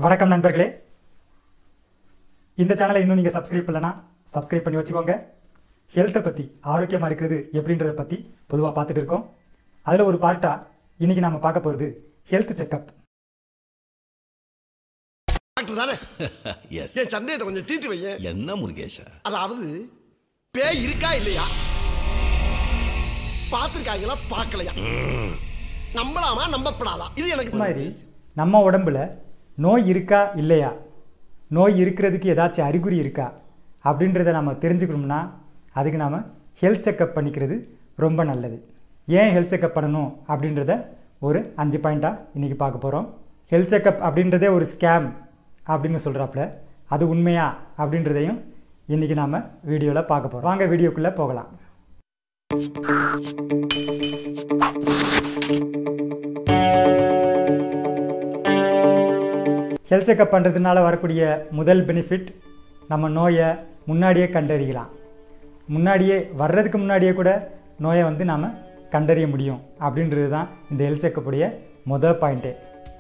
வணக்கம் நண்பர்களே இந்த சேனலை இன்னும் நீங்கள் சப்ஸ்கிரைப் பண்ணலனா சப்ஸ்கிரைப் பண்ணி வச்சுக்கோங்க ஹெல்த்தை பற்றி ஆரோக்கியமாக இருக்கிறது எப்படின்றத பற்றி பொதுவாக பார்த்துட்டு இருக்கோம் அதில் ஒரு பார்ட்டாக இன்னைக்கு நாம பார்க்க போகிறது ஹெல்த் செக்கப் டாக்டர் தானே எஸ் என் சந்தேகத்தை கொஞ்சம் தீர்த்து வையேன் என்ன முருகேஷா அதாவது பேய் இருக்கா இல்லையா பார்த்துருக்காங்களா பார்க்கலையா நம்பலாமா நம்பப்படாதா இது இது எனக்கு மாதிரி நம்ம உடம்புல நோய் இருக்கா இல்லையா நோய் இருக்கிறதுக்கு ஏதாச்சும் அறிகுறி இருக்கா அப்படின்றத நம்ம தெரிஞ்சுக்கணும்னா அதுக்கு நாம் ஹெல்த் செக்கப் பண்ணிக்கிறது ரொம்ப நல்லது ஏன் ஹெல்த் செக்கப் பண்ணணும் அப்படின்றத ஒரு அஞ்சு பாயிண்ட்டாக இன்றைக்கி பார்க்க போகிறோம் ஹெல்த் செக்கப் அப்படின்றதே ஒரு ஸ்கேம் அப்படின்னு சொல்கிறாப்புல அது உண்மையா அப்படின்றதையும் இன்றைக்கி நாம் வீடியோவில் பார்க்க போகிறோம் வாங்க வீடியோக்குள்ளே போகலாம் ஹெல்த் செக்கப் பண்ணுறதுனால வரக்கூடிய முதல் பெனிஃபிட் நம்ம நோயை முன்னாடியே கண்டறியலாம் முன்னாடியே வர்றதுக்கு முன்னாடியே கூட நோயை வந்து நாம் கண்டறிய முடியும் அப்படின்றது தான் இந்த ஹெல்த் செக்கப்புடைய மொதல் பாயிண்ட்டே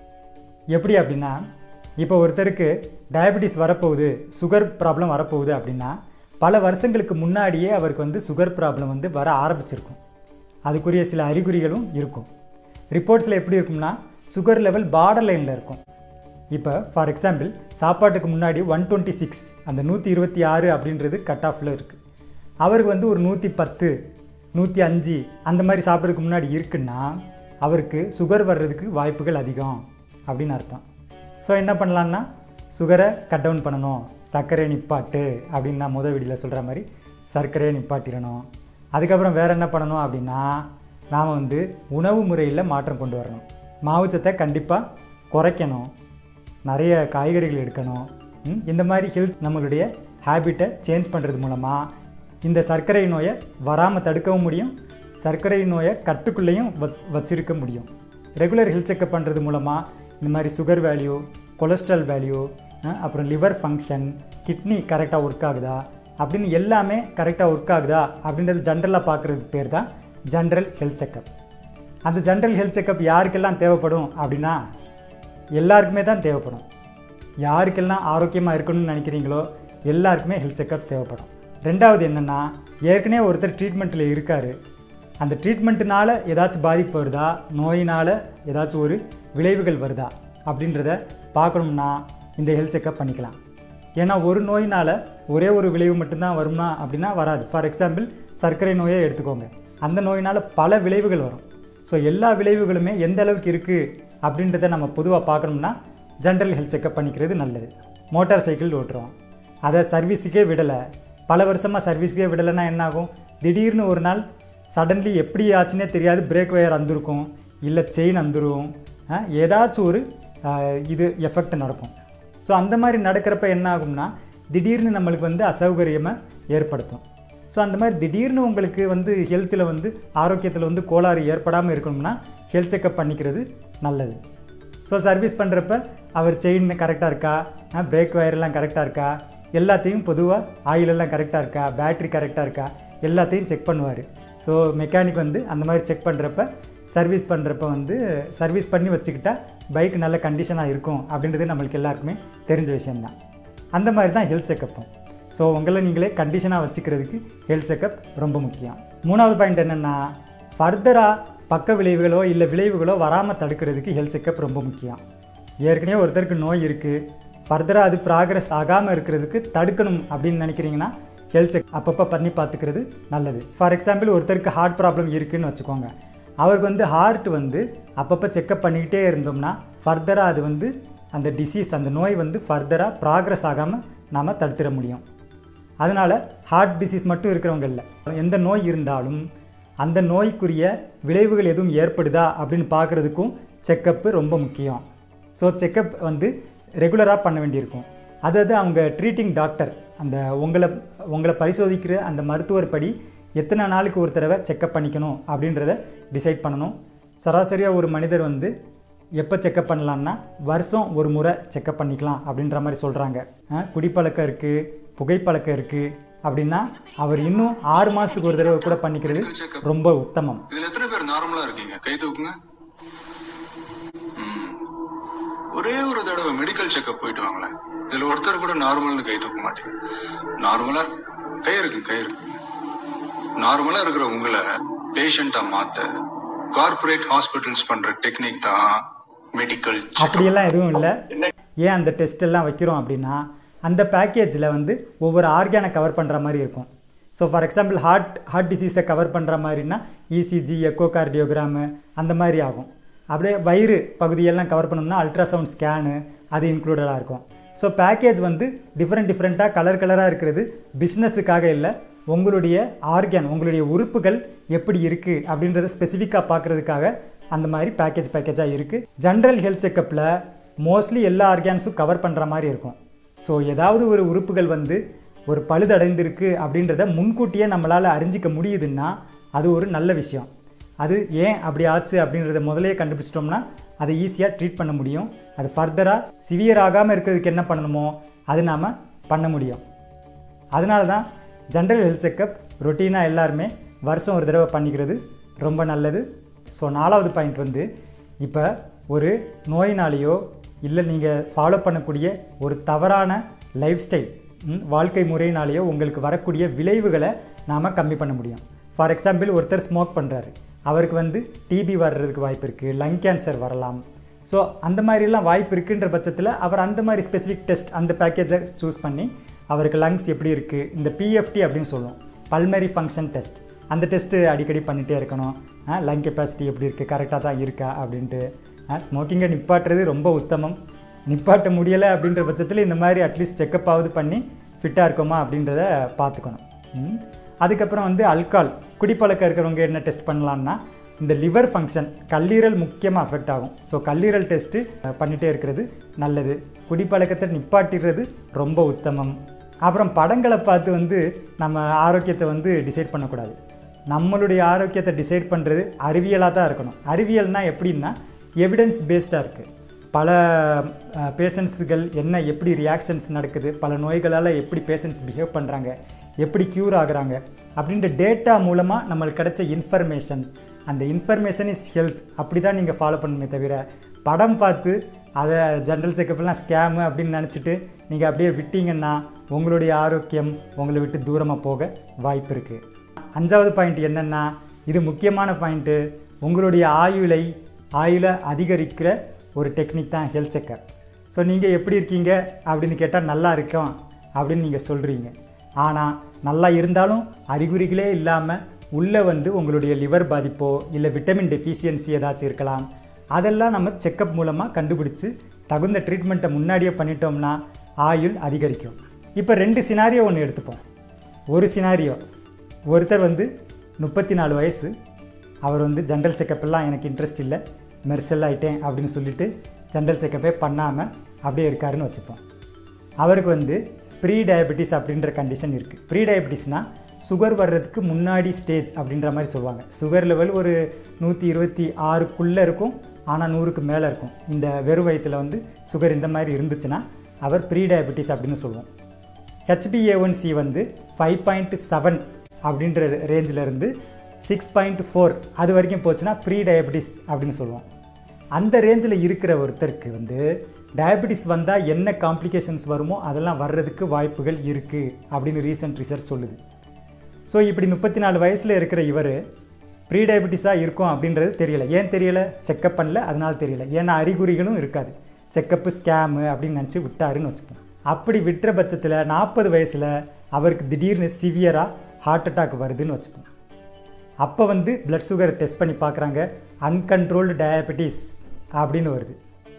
எப்படி அப்படின்னா இப்போ ஒருத்தருக்கு டயபெட்டிஸ் வரப்போகுது சுகர் ப்ராப்ளம் வரப்போகுது அப்படின்னா பல வருஷங்களுக்கு முன்னாடியே அவருக்கு வந்து சுகர் ப்ராப்ளம் வந்து வர ஆரம்பிச்சிருக்கும் அதுக்குரிய சில அறிகுறிகளும் இருக்கும் ரிப்போர்ட்ஸில் எப்படி இருக்கும்னா சுகர் லெவல் பார்டர் லைனில் இருக்கும் இப்போ ஃபார் எக்ஸாம்பிள் சாப்பாட்டுக்கு முன்னாடி ஒன் டுவெண்ட்டி சிக்ஸ் அந்த நூற்றி இருபத்தி ஆறு அப்படின்றது கட் ஆஃபில் இருக்குது அவருக்கு வந்து ஒரு நூற்றி பத்து நூற்றி அஞ்சு அந்த மாதிரி சாப்பிட்றதுக்கு முன்னாடி இருக்குன்னா அவருக்கு சுகர் வர்றதுக்கு வாய்ப்புகள் அதிகம் அப்படின்னு அர்த்தம் ஸோ என்ன பண்ணலான்னா சுகரை கட் டவுன் பண்ணணும் சர்க்கரை நிப்பாட்டு அப்படின்னு நான் முதல் வீடியோவில் சொல்கிற மாதிரி சர்க்கரையை நிப்பாட்டிடணும் அதுக்கப்புறம் வேறு என்ன பண்ணணும் அப்படின்னா நாம் வந்து உணவு முறையில் மாற்றம் கொண்டு வரணும் மாவுச்சத்தை கண்டிப்பாக குறைக்கணும் நிறைய காய்கறிகள் எடுக்கணும் ம், இந்த மாதிரி ஹெல்த் நம்மளுடைய ஹேபிட்டை சேஞ்ச் பண்ணுறது மூலமாக இந்த சர்க்கரை நோயை வராமல் தடுக்கவும் முடியும் சர்க்கரை நோயை கட்டுக்குள்ளேயும் வச் வச்சிருக்க முடியும் ரெகுலர் ஹெல்த் செக்கப் பண்ணுறது மூலமாக இந்த மாதிரி சுகர் வேல்யூ கொலஸ்ட்ரால் வேல்யூ அப்புறம் லிவர் ஃபங்க்ஷன் கிட்னி கரெக்டாக ஒர்க் ஆகுதா அப்படின்னு எல்லாமே கரெக்டாக ஒர்க் ஆகுதா அப்படின்றது ஜென்ரலாக பார்க்குறதுக்கு பேர் தான் ஜென்ரல் ஹெல்த் செக்கப் அந்த ஜென்ரல் ஹெல்த் செக்கப் யாருக்கெல்லாம் தேவைப்படும் அப்படின்னா எல்லாருக்குமே தான் தேவைப்படும் யாருக்கெல்லாம் ஆரோக்கியமாக இருக்கணும்னு நினைக்கிறீங்களோ எல்லாருக்குமே ஹெல்த் செக்கப் தேவைப்படும் ரெண்டாவது என்னென்னா ஏற்கனவே ஒருத்தர் ட்ரீட்மெண்ட்டில் இருக்கார் அந்த ட்ரீட்மெண்ட்டுனால ஏதாச்சும் பாதிப்பு வருதா நோயினால் ஏதாச்சும் ஒரு விளைவுகள் வருதா அப்படின்றத பார்க்கணும்னா இந்த ஹெல்த் செக்கப் பண்ணிக்கலாம் ஏன்னா ஒரு நோயினால் ஒரே ஒரு விளைவு மட்டும்தான் வருமா அப்படின்னா வராது ஃபார் எக்ஸாம்பிள் சர்க்கரை நோயை எடுத்துக்கோங்க அந்த நோயினால் பல விளைவுகள் வரும் ஸோ எல்லா விளைவுகளுமே எந்த அளவுக்கு இருக்குது அப்படின்றத நம்ம பொதுவாக பார்க்கணும்னா ஜென்ரல் ஹெல்த் செக்கப் பண்ணிக்கிறது நல்லது மோட்டார் சைக்கிள் ஓட்டுறோம் அதை சர்வீஸுக்கே விடலை பல வருஷமாக சர்வீஸுக்கே விடலைன்னா என்ன ஆகும் திடீர்னு ஒரு நாள் சடன்லி எப்படி ஆச்சுன்னே தெரியாது பிரேக் ஒயர் அந்துருக்கும் இல்லை செயின் அந்துரும் அஹ், ஏதாச்சும் ஒரு அஹ், இது எஃபெக்ட் நடக்கும் ஸோ அந்த மாதிரி நடக்கிறப்ப என்ன ஆகும்னா திடீர்னு நம்மளுக்கு வந்து அசௌகரியமாக ஏற்படுத்தும் ஸோ அந்த மாதிரி திடீர்னு உங்களுக்கு வந்து ஹெல்த்தில் வந்து ஆரோக்கியத்தில் வந்து கோளாறு ஏற்படாமல் இருக்கணும்னா ஹெல்த் செக்கப் பண்ணிக்கிறது நல்லது ஸோ சர்வீஸ் பண்ணுறப்ப அவர் செயின் கரெக்டாக இருக்கா பிரேக் எல்லாம் கரெக்டாக இருக்கா எல்லாத்தையும் பொதுவாக ஆயிலெல்லாம் கரெக்டாக இருக்கா பேட்ரி கரெக்டாக இருக்கா எல்லாத்தையும் செக் பண்ணுவார் ஸோ மெக்கானிக் வந்து அந்த மாதிரி செக் பண்ணுறப்ப சர்வீஸ் பண்ணுறப்ப வந்து சர்வீஸ் பண்ணி வச்சுக்கிட்டா பைக் நல்ல கண்டிஷனாக இருக்கும் அப்படின்றது நம்மளுக்கு எல்லாருக்குமே தெரிஞ்ச விஷயம்தான் அந்த மாதிரி தான் ஹெல்த் செக்கப்பும் ஸோ உங்களை நீங்களே கண்டிஷனாக வச்சுக்கிறதுக்கு ஹெல்த் செக்கப் ரொம்ப முக்கியம் மூணாவது பாயிண்ட் என்னென்னா ஃபர்தராக பக்க விளைவுகளோ இல்லை விளைவுகளோ வராமல் தடுக்கிறதுக்கு ஹெல்த் செக்கப் ரொம்ப முக்கியம் ஏற்கனவே ஒருத்தருக்கு நோய் இருக்குது ஃபர்தராக அது ப்ராக்ரஸ் ஆகாமல் இருக்கிறதுக்கு தடுக்கணும் அப்படின்னு நினைக்கிறீங்கன்னா ஹெல்த் செக் அப்பப்போ பண்ணி பார்த்துக்கிறது நல்லது ஃபார் எக்ஸாம்பிள் ஒருத்தருக்கு ஹார்ட் ப்ராப்ளம் இருக்குன்னு வச்சுக்கோங்க அவருக்கு வந்து ஹார்ட் வந்து அப்பப்போ செக்கப் பண்ணிக்கிட்டே இருந்தோம்னா ஃபர்தராக அது வந்து அந்த டிசீஸ் அந்த நோய் வந்து ஃபர்தராக ப்ராக்ரஸ் ஆகாமல் நாம் தடுத்துட முடியும் அதனால் ஹார்ட் டிசீஸ் மட்டும் இருக்கிறவங்க இல்லை எந்த நோய் இருந்தாலும் அந்த நோய்க்குரிய விளைவுகள் எதுவும் ஏற்படுதா அப்படின்னு பார்க்குறதுக்கும் செக்கப்பு ரொம்ப முக்கியம் ஸோ செக்கப் வந்து ரெகுலராக பண்ண வேண்டியிருக்கும் அதாவது அவங்க ட்ரீட்டிங் டாக்டர் அந்த உங்களை உங்களை பரிசோதிக்கிற அந்த மருத்துவர் படி எத்தனை நாளுக்கு ஒரு தடவை செக்கப் பண்ணிக்கணும் அப்படின்றத டிசைட் பண்ணணும் சராசரியாக ஒரு மனிதர் வந்து எப்போ செக்கப் பண்ணலான்னா வருஷம் ஒரு முறை செக்கப் பண்ணிக்கலாம் அப்படின்ற மாதிரி சொல்கிறாங்க குடிப்பழக்கம் இருக்குது புகைப்பழக்கம் இருக்குது அப்படின்னா அவர் இன்னும் ஆறு மாதத்துக்கு ஒரு தடவை கூட பண்ணிக்கிறது ரொம்ப உத்தமம் இதுல எத்தனை பேர் நார்மலா இருக்கீங்க கை தூக்குங்க ம். ஒரே ஒரு ஒரு தடவை மெடிக்கல் செக்அப் போயிட்டு வாங்களேன் இதுல ஒருத்தர் கூட நார்மல்னு கை தூக்க மாட்டீங்க நார்மலா கை இருக்கு கை இருக்கு நார்மலா இருக்கிற உங்களை பேஷண்டா மாத்த கார்ப்பரேட் ஹாஸ்பிட்டல்ஸ் பண்ற டெக்னிக் தான் மெடிக்கல் அப்படியெல்லாம் எதுவும் இல்லை ஏன் அந்த டெஸ்ட் எல்லாம் வைக்கிறோம் அப்படின்னா அந்த பேக்கேஜில் வந்து ஒவ்வொரு ஆர்கானை கவர் பண்ணுற மாதிரி இருக்கும் so for example heart heart டிசீஸை கவர் பண்ணுற மாதிரினா இசிஜி எக்கோ கார்டியோகிராமு அந்த மாதிரி ஆகும் அப்படியே வயிறு பகுதியெல்லாம் கவர் பண்ணோம்னா அல்ட்ராசவுண்ட் ஸ்கேனு அது இன்க்ளூடடாக இருக்கும் ஸோ பேக்கேஜ் வந்து டிஃப்ரெண்ட் டிஃப்ரெண்ட்டாக கலர் கலராக இருக்கிறது பிஸ்னஸுக்காக இல்லை உங்களுடைய ஆர்கன் உங்களுடைய உறுப்புகள் எப்படி இருக்குது அப்படின்றத ஸ்பெசிஃபிக்காக பார்க்குறதுக்காக அந்த மாதிரி பேக்கேஜ் பேக்கேஜாக இருக்குது ஜென்ரல் ஹெல்த் செக்கப்பில் மோஸ்ட்லி எல்லா ஆர்கான்ஸும் கவர் பண்ணுற மாதிரி இருக்கும் ஸோ ஏதாவது ஒரு உறுப்புகள் வந்து ஒரு பழுதடைந்திருக்கு அப்படின்றத முன்கூட்டியே நம்மளால் அறிஞ்சிக்க முடியுதுன்னா அது ஒரு நல்ல விஷயம் அது ஏன் அப்படி ஆச்சு அப்படின்றத முதலே கண்டுபிடிச்சிட்டோம்னா அதை ஈஸியாக ட்ரீட் பண்ண முடியும் அது ஃபர்தராக சிவியர் ஆகாமல் இருக்கிறதுக்கு என்ன பண்ணணுமோ அது நாம் பண்ண முடியும் அதனால தான் ஜென்ரல் ஹெல்த் செக்கப் ரொட்டீனாக எல்லாருமே வருஷம் ஒரு தடவை பண்ணிக்கிறது ரொம்ப நல்லது ஸோ நாலாவது பாயிண்ட் வந்து இப்போ ஒரு நோயினாலேயோ இல்லை நீங்கள் ஃபாலோ பண்ணக்கூடிய ஒரு தவறான லைஃப் ஸ்டைல் வாழ்க்கை முறையினாலேயோ உங்களுக்கு வரக்கூடிய விளைவுகளை நாம் கம்மி பண்ண முடியும் ஃபார் எக்ஸாம்பிள் ஒருத்தர் ஸ்மோக் பண்ணுறாரு அவருக்கு வந்து டிபி வர்றதுக்கு வாய்ப்பு இருக்குது லங் கேன்சர் வரலாம் ஸோ அந்த மாதிரிலாம் வாய்ப்பு இருக்குன்ற பட்சத்தில் அவர் அந்த மாதிரி ஸ்பெசிஃபிக் டெஸ்ட் அந்த பேக்கேஜை சூஸ் பண்ணி அவருக்கு லங்ஸ் எப்படி இருக்குது இந்த பிஎஃப்டி அப்படின்னு சொல்லுவோம் பல்மரி ஃபங்க்ஷன் டெஸ்ட் அந்த டெஸ்ட்டு அடிக்கடி பண்ணிகிட்டே இருக்கணும் லங் கெப்பாசிட்டி எப்படி இருக்குது கரெக்டாக தான் இருக்கா அப்படின்ட்டு ஸ்மோக்கிங்கை நிப்பாட்டுறது ரொம்ப உத்தமம் நிப்பாட்ட முடியலை அப்படின்ற பட்சத்தில் இந்த மாதிரி அட்லீஸ்ட் செக்கப் ஆகுது பண்ணி ஃபிட்டாக இருக்கோமா அப்படின்றத பார்த்துக்கணும் ம். அதுக்கப்புறம் வந்து அல்கால் குடிப்பழக்கம் இருக்கிறவங்க என்ன டெஸ்ட் பண்ணலான்னா இந்த லிவர் ஃபங்க்ஷன் கல்லீரல் முக்கியமாக அஃபெக்ட் ஆகும் ஸோ கல்லீரல் டெஸ்ட்டு பண்ணிகிட்டே இருக்கிறது நல்லது குடிப்பழக்கத்தை நிப்பாட்டிடுறது ரொம்ப உத்தமம் அப்புறம் படங்களை பார்த்து வந்து நம்ம ஆரோக்கியத்தை வந்து டிசைட் பண்ணக்கூடாது நம்மளுடைய ஆரோக்கியத்தை டிசைட் பண்ணுறது அறிவியலாக தான் இருக்கணும் அறிவியல்னால் எப்படின்னா எவிடன்ஸ் பேஸ்டாக இருக்குது பல பேஷண்ட்ஸுகள் என்ன எப்படி ரியாக்ஷன்ஸ் நடக்குது பல நோய்களால் எப்படி பேஷண்ட்ஸ் பிஹேவ் பண்ணுறாங்க எப்படி க்யூர் ஆகுறாங்க அப்படின்ற டேட்டா மூலமாக நம்மளுக்கு கிடைச்ச இன்ஃபர்மேஷன் அந்த இன்ஃபர்மேஷன் இஸ் ஹெல்த் அப்படி தான் நீங்கள் ஃபாலோ பண்ணணுமே தவிர படம் பார்த்து அதை ஜென்ரல் செக்கப்லாம் ஸ்கேமு அப்படின்னு நினச்சிட்டு நீங்கள் அப்படியே விட்டீங்கன்னா உங்களுடைய ஆரோக்கியம் உங்களை விட்டு தூரமாக போக வாய்ப்பு இருக்குது அஞ்சாவது பாயிண்ட் என்னென்னா இது முக்கியமான பாயிண்ட்டு உங்களுடைய ஆயுளை ஆயுளை அதிகரிக்கிற ஒரு டெக்னிக் தான் ஹெல்த் செக்கப் ஸோ நீங்கள் எப்படி இருக்கீங்க அப்படின்னு கேட்டால் நல்லா இருக்கோம் அப்படின்னு நீங்கள் சொல்கிறீங்க ஆனால் நல்லா இருந்தாலும் அறிகுறிகளே இல்லாமல் உள்ளே வந்து உங்களுடைய லிவர் பாதிப்போ இல்லை விட்டமின் டெஃபிஷியன்சி ஏதாச்சும் இருக்கலாம் அதெல்லாம் நம்ம செக்கப் மூலமாக கண்டுபிடிச்சு தகுந்த ட்ரீட்மெண்ட்டை முன்னாடியே பண்ணிட்டோம்னா ஆயுள் அதிகரிக்கும் இப்போ ரெண்டு சினாரியோ ஒன்று எடுத்துப்போம் ஒரு சினாரியோ ஒருத்தர் வந்து முப்பத்தி நாலு வயசு அவர் வந்து ஜென்ரல் செக்கப்லாம் எனக்கு இன்ட்ரெஸ்ட் இல்லை மெர்சல் ஆயிட்டேன் அப்படின்னு சொல்லிட்டு ஜென்ரல் செக்கப்பே பண்ணாமல் அப்படியே இருக்காருன்னு வச்சுப்போம் அவருக்கு வந்து ப்ரீ டயபெட்டிஸ் அப்படின்ற கண்டிஷன் இருக்குது ப்ரீ டயபெட்டிஸ்னால் சுகர் வர்றதுக்கு முன்னாடி ஸ்டேஜ் அப்படின்ற மாதிரி சொல்லுவாங்க சுகர் லெவல் ஒரு நூற்றி இருபத்தி ஆறுக்குள்ளே இருக்கும் ஆனால் நூறுக்கு மேலே இருக்கும் இந்த வெறும் வயிற்றில் வந்து சுகர் இந்த மாதிரி இருந்துச்சுன்னா அவர் ப்ரீ டயபெட்டிஸ் அப்படின்னு சொல்லுவோம் ஹெச்பிஏஒன்சி வந்து ஃபைவ் பாயிண்ட் செவன் அப்படின்ற ரேஞ்சில் இருந்து சிக்ஸ் பாயிண்ட் ஃபோர் அது வரைக்கும் போச்சுன்னா ப்ரீ டயபெட்டிஸ் அப்படின்னு சொல்லுவோம் அந்த ரேஞ்சில் இருக்கிற ஒருத்தருக்கு வந்து டயபெட்டிஸ் வந்தால் என்ன காம்ப்ளிகேஷன்ஸ் வருமோ அதெல்லாம் வர்றதுக்கு வாய்ப்புகள் இருக்குது அப்படின்னு ரீசன்ட் ரிசர்ச் சொல்லுது ஸோ இப்படி முப்பத்தி நாலு வயசில் இருக்கிற இவர் ப்ரீ டயபெட்டிஸாக இருக்கும் அப்படின்றது தெரியல ஏன் தெரியல செக்கப் பண்ணல அதனால தெரியல ஏன்னா அறிகுறிகளும் இருக்காது செக்கப்பு ஸ்கேமு அப்படின்னு நினச்சி விட்டாருன்னு வச்சுப்போம் அப்படி விட்டுற பட்சத்தில் நாற்பது வயசில் அவருக்கு திடீர்னு சிவியராக ஹார்ட் அட்டாக் வருதுன்னு வச்சுப்போம் அப்போ வந்து பிளட் சுகர் டெஸ்ட் பண்ணி பார்க்குறாங்க அன்கண்ட்ரோல்டு டயபெட்டிஸ் அப்படின்னு வருது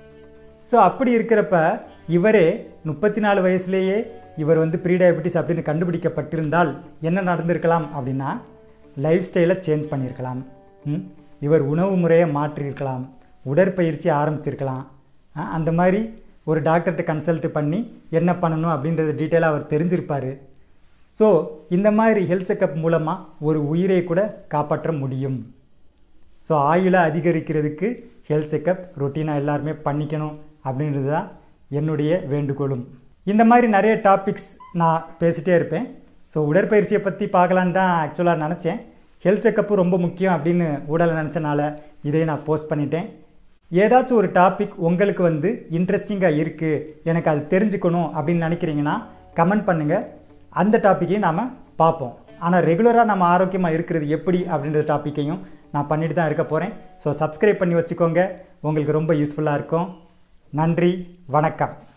ஸோ அப்படி இருக்கிறப்ப இவரே முப்பத்தி நாலு வயசுலேயே இவர் வந்து ப்ரீ டயபெட்டிஸ் அப்படின்னு கண்டுபிடிக்கப்பட்டிருந்தால் என்ன நடந்திருக்கலாம் அப்படின்னா லைஃப் ஸ்டைலை சேஞ்ச் பண்ணியிருக்கலாம் ம்? இவர் உணவு முறையை மாற்றியிருக்கலாம் உடற்பயிற்சி ஆரம்பிச்சிருக்கலாம் ஆ, அந்த மாதிரி ஒரு டாக்டர்கிட்ட கன்சல்ட் பண்ணி என்ன பண்ணணும் அப்படின்றது டீட்டெயிலாக அவர் தெரிஞ்சிருப்பார் ஸோ இந்த மாதிரி ஹெல்த் செக்கப் மூலமாக ஒரு உயிரை கூட காப்பாற்ற முடியும் ஸோ ஆயுளை அதிகரிக்கிறதுக்கு ஹெல்த் செக்கப் ரொட்டீனாக எல்லாருமே பண்ணிக்கணும் அப்படின்றது தான் என்னுடைய வேண்டுகோளும் இந்த மாதிரி நிறைய டாபிக்ஸ் நான் பேசிகிட்டே இருப்பேன் ஸோ உடற்பயிற்சியை பற்றி பார்க்கலான்னு தான் ஆக்சுவலாக நினச்சேன் ஹெல்த் செக்கப்பு ரொம்ப முக்கியம் அப்படின்னு ஊடலை நினச்சனால இதை நான் போஸ்ட் பண்ணிட்டேன் ஏதாச்சும் ஒரு டாபிக் உங்களுக்கு வந்து இன்ட்ரெஸ்டிங்காக இருக்குது எனக்கு அது தெரிஞ்சுக்கணும் அப்படின்னு நினைக்கிறீங்கன்னா கமெண்ட் பண்ணுங்கள் அந்த டாப்பிக்கையும் நாம் பார்ப்போம் ஆனால் ரெகுலராக நம்ம ஆரோக்கியமாக இருக்கிறது எப்படி அப்படின்ற டாப்பிக்கையும் நான் பண்ணிட்டு தான் இருக்க போகிறேன் ஸோ சப்ஸ்கிரைப் பண்ணி வச்சுக்கோங்க உங்களுக்கு ரொம்ப யூஸ்ஃபுல்லாக இருக்கும் நன்றி வணக்கம்